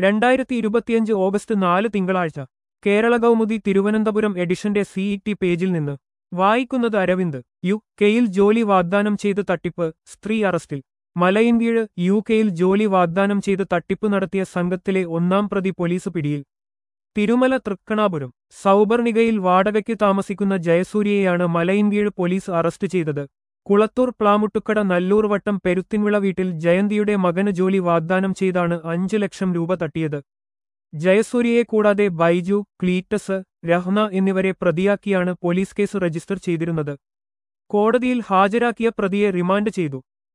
രണ്ടായിരത്തി ഇരുപത്തിയഞ്ച് ഓഗസ്റ്റ് നാല് തിങ്കളാഴ്ച കേരള കൗമുദി തിരുവനന്തപുരം എഡിഷന്റെ സിഇടി പേജിൽ നിന്ന് വായിക്കുന്നത് അരവിന്ദ് യു കെയിൽ ജോലി വാഗ്ദാനം ചെയ്ത് തട്ടിപ്പ് സ്ത്രീ അറസ്റ്റിൽ മലയിൻകീഴ് യു കെയിൽ ജോലി വാഗ്ദാനം ചെയ്ത് തട്ടിപ്പ് നടത്തിയ സംഘത്തിലെ ഒന്നാം പ്രതി പോലീസ് പിടിയിൽ തിരുമല തൃക്കണാപുരം സൗബർണികയിൽ വാടകയ്ക്ക് താമസിക്കുന്ന ജയസൂര്യയെയാണ് മലയിൻകീഴ് പോലീസ് അറസ്റ്റ് ചെയ്തത് കുളത്തൂർ പ്ലാമുട്ടുക്കട നല്ലൂർ വട്ടം പെരുത്തിൻവിള വീട്ടിൽ ജയന്തിയുടെ മകന് ജോലി വാഗ്ദാനം ചെയ്താണ് അഞ്ചു ലക്ഷം രൂപ തട്ടിയത് ജയസൂര്യയെ കൂടാതെ ബൈജു ക്ലീറ്റസ് രഹ്ന എന്നിവരെ പ്രതിയാക്കിയാണ് പോലീസ് കേസ് രജിസ്റ്റർ ചെയ്തിരുന്നത് കോടതിയിൽ ഹാജരാക്കിയ പ്രതിയെ റിമാൻഡ് ചെയ്തു